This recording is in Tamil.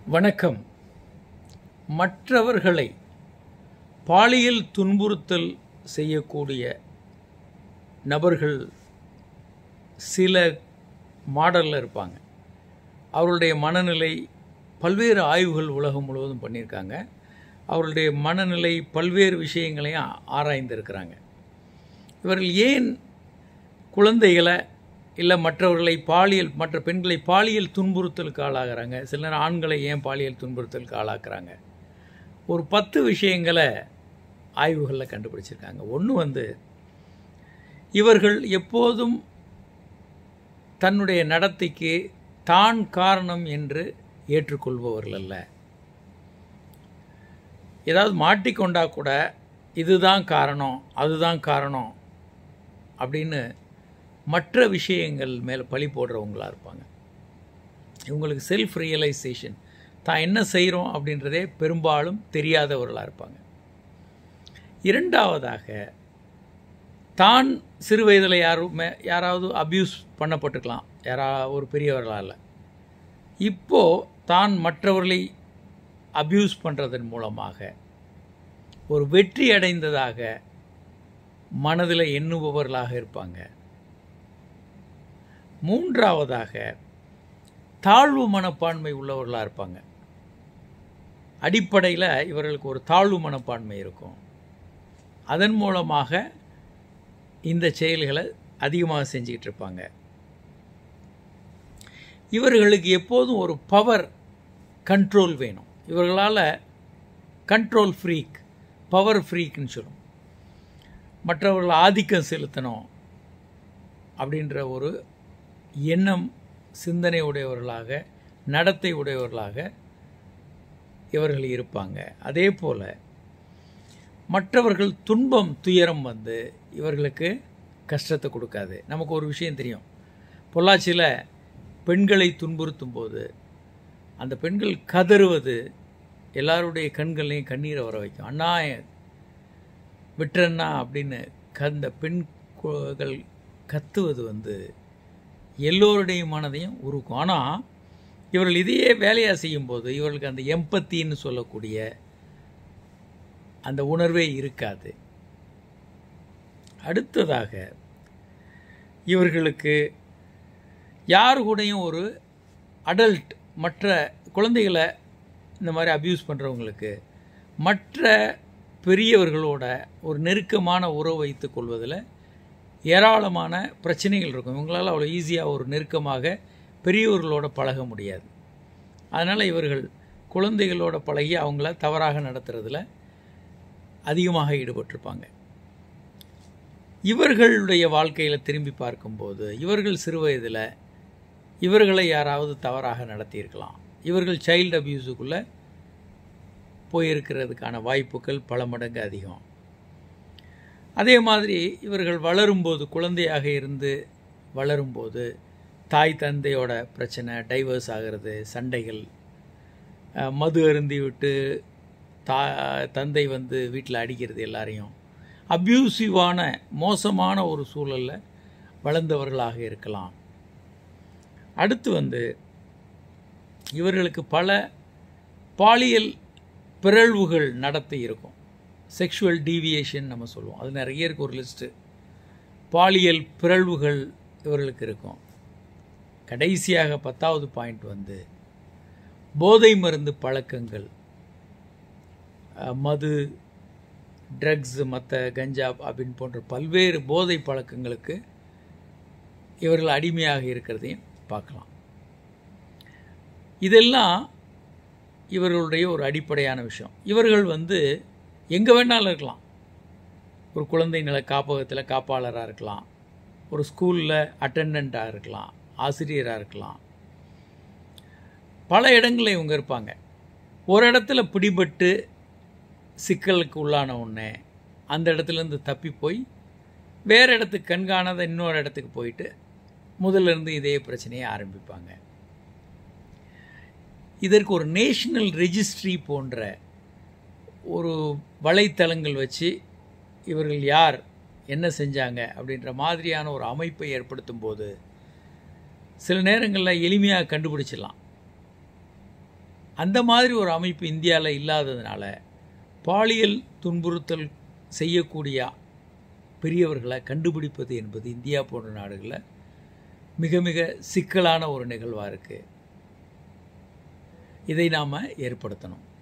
வணக்கம் மற்றவர்களை பாலியல் துன்புறுத்தல் செய்யக்கூடிய நபர்கள் சில மாடலில் இருப்பாங்க அவர்களுடைய மனநிலை பல்வேறு ஆய்வுகள் உலகம் முழுவதும் பண்ணியிருக்காங்க அவர்களுடைய மனநிலை பல்வேறு விஷயங்களையும் ஆராய்ந்திருக்கிறாங்க இவர்கள் ஏன் குழந்தைகளை இல்லை மற்றவர்களை பாலியல் மற்ற பெண்களை பாலியல் துன்புறுத்தலுக்கு ஆளாகிறாங்க சில நேரம் ஆண்களை ஏன் பாலியல் துன்புறுத்தலுக்கு ஆளாக்குறாங்க ஒரு பத்து விஷயங்களை ஆய்வுகளில் கண்டுபிடிச்சிருக்காங்க ஒன்று வந்து இவர்கள் எப்போதும் தன்னுடைய நடத்தைக்கு தான் காரணம் என்று ஏற்றுக்கொள்பவர்கள் அல்ல ஏதாவது மாட்டிக்கொண்டா கூட இதுதான் காரணம் அதுதான் காரணம் அப்படின்னு மற்ற விஷயங்கள் மேலே பழி போடுறவங்களாக இருப்பாங்க இவங்களுக்கு செல்ஃப் ரியலைசேஷன் தான் என்ன செய்கிறோம் அப்படின்றதே பெரும்பாலும் தெரியாதவர்களாக இருப்பாங்க இரண்டாவதாக தான் சிறு வயதில் யாருமே யாராவது அப்யூஸ் பண்ணப்பட்டிருக்கலாம் யாரா ஒரு பெரியவர்களால் இப்போது தான் மற்றவர்களை அப்யூஸ் பண்ணுறதன் மூலமாக ஒரு வெற்றி அடைந்ததாக மனதில் எண்ணுபவர்களாக இருப்பாங்க மூன்றாவதாக தாழ்வு மனப்பான்மை உள்ளவர்களாக இருப்பாங்க அடிப்படையில் இவர்களுக்கு ஒரு தாழ்வு மனப்பான்மை இருக்கும் அதன் மூலமாக இந்த செயல்களை அதிகமாக செஞ்சுக்கிட்டு இருப்பாங்க இவர்களுக்கு எப்போதும் ஒரு பவர் கண்ட்ரோல் வேணும் இவர்களால் கண்ட்ரோல் ஃப்ரீக் பவர் ஃப்ரீக்னு சொல்லும் மற்றவர்கள் ஆதிக்கம் செலுத்தணும் அப்படின்ற ஒரு எண்ணம் சிந்தனை உடையவர்களாக நடத்தை உடையவர்களாக இவர்கள் இருப்பாங்க அதே போல் மற்றவர்கள் துன்பம் துயரம் வந்து இவர்களுக்கு கஷ்டத்தை கொடுக்காது நமக்கு ஒரு விஷயம் தெரியும் பொள்ளாச்சியில் பெண்களை துன்புறுத்தும் போது அந்த பெண்கள் கதறுவது எல்லாருடைய கண்கள்லையும் கண்ணீரை வர வைக்கும் அண்ணா விட்டுறண்ணா அப்படின்னு அந்த பெண்கள் கத்துவது வந்து எல்லோருடைய மனதையும் உருக்கும் ஆனால் இவர்கள் இதையே வேலையாக செய்யும்போது இவர்களுக்கு அந்த எம்பத்தின்னு சொல்லக்கூடிய அந்த உணர்வே இருக்காது அடுத்ததாக இவர்களுக்கு யார் கூடயும் ஒரு அடல்ட் மற்ற குழந்தைகளை இந்த மாதிரி அப்யூஸ் பண்ணுறவங்களுக்கு மற்ற பெரியவர்களோட ஒரு நெருக்கமான உறவு வைத்து கொள்வதில் ஏராளமான பிரச்சனைகள் இருக்கும் இவங்களால் அவ்வளோ ஈஸியாக ஒரு நெருக்கமாக பெரியவர்களோட பழக முடியாது அதனால் இவர்கள் குழந்தைகளோட பழகி அவங்கள தவறாக நடத்துறதுல அதிகமாக ஈடுபட்டிருப்பாங்க இவர்களுடைய வாழ்க்கையில் திரும்பி பார்க்கும்போது இவர்கள் சிறு வயதில் இவர்களை யாராவது தவறாக நடத்தியிருக்கலாம் இவர்கள் சைல்டு அப்யூஸுக்குள்ளே போயிருக்கிறதுக்கான வாய்ப்புகள் பல மடங்கு அதிகம் அதே மாதிரி இவர்கள் வளரும்போது குழந்தையாக இருந்து வளரும்போது தாய் தந்தையோட பிரச்சனை டைவர்ஸ் ஆகிறது சண்டைகள் மது அருந்தி விட்டு தா தந்தை வந்து வீட்டில் அடிக்கிறது எல்லாரையும் அப்யூசிவான மோசமான ஒரு சூழலில் வளர்ந்தவர்களாக இருக்கலாம் அடுத்து வந்து இவர்களுக்கு பல பாலியல் பிறழ்வுகள் நடத்தி இருக்கும் செக்ஷுவல் டீவியேஷன் நம்ம சொல்லுவோம் அது நிறைய இருக்குது ஒரு லிஸ்ட்டு பாலியல் பிறழ்வுகள் இவர்களுக்கு இருக்கும் கடைசியாக பத்தாவது பாயிண்ட் வந்து போதை மருந்து பழக்கங்கள் மது ட்ரக்ஸு மற்ற கஞ்சா அப்படின்னு போன்ற பல்வேறு போதை பழக்கங்களுக்கு இவர்கள் அடிமையாக இருக்கிறதையும் பார்க்கலாம் இதெல்லாம் இவர்களுடைய ஒரு அடிப்படையான விஷயம் இவர்கள் வந்து எங்கே வேணாலும் இருக்கலாம் ஒரு குழந்தை நல காப்பகத்தில் காப்பாளராக இருக்கலாம் ஒரு ஸ்கூலில் அட்டெண்டண்ட்டாக இருக்கலாம் ஆசிரியராக இருக்கலாம் பல இடங்களில் இவங்க இருப்பாங்க ஒரு இடத்துல பிடிபட்டு சிக்கலுக்கு உள்ளான உடனே அந்த இடத்துலேருந்து தப்பி போய் வேறு இடத்துக்கு கண்காணாத இன்னொரு இடத்துக்கு போயிட்டு முதல்ல இருந்து இதே பிரச்சனையை ஆரம்பிப்பாங்க இதற்கு ஒரு நேஷனல் ரெஜிஸ்ட்ரி போன்ற ஒரு வலைத்தளங்கள் வச்சு இவர்கள் யார் என்ன செஞ்சாங்க அப்படின்ற மாதிரியான ஒரு அமைப்பை ஏற்படுத்தும் போது சில நேரங்களில் எளிமையாக கண்டுபிடிச்சிடலாம் அந்த மாதிரி ஒரு அமைப்பு இந்தியாவில் இல்லாததுனால பாலியல் துன்புறுத்தல் செய்யக்கூடிய பெரியவர்களை கண்டுபிடிப்பது என்பது இந்தியா போன்ற நாடுகளில் மிக மிக சிக்கலான ஒரு நிகழ்வாக இருக்குது இதை நாம் ஏற்படுத்தணும்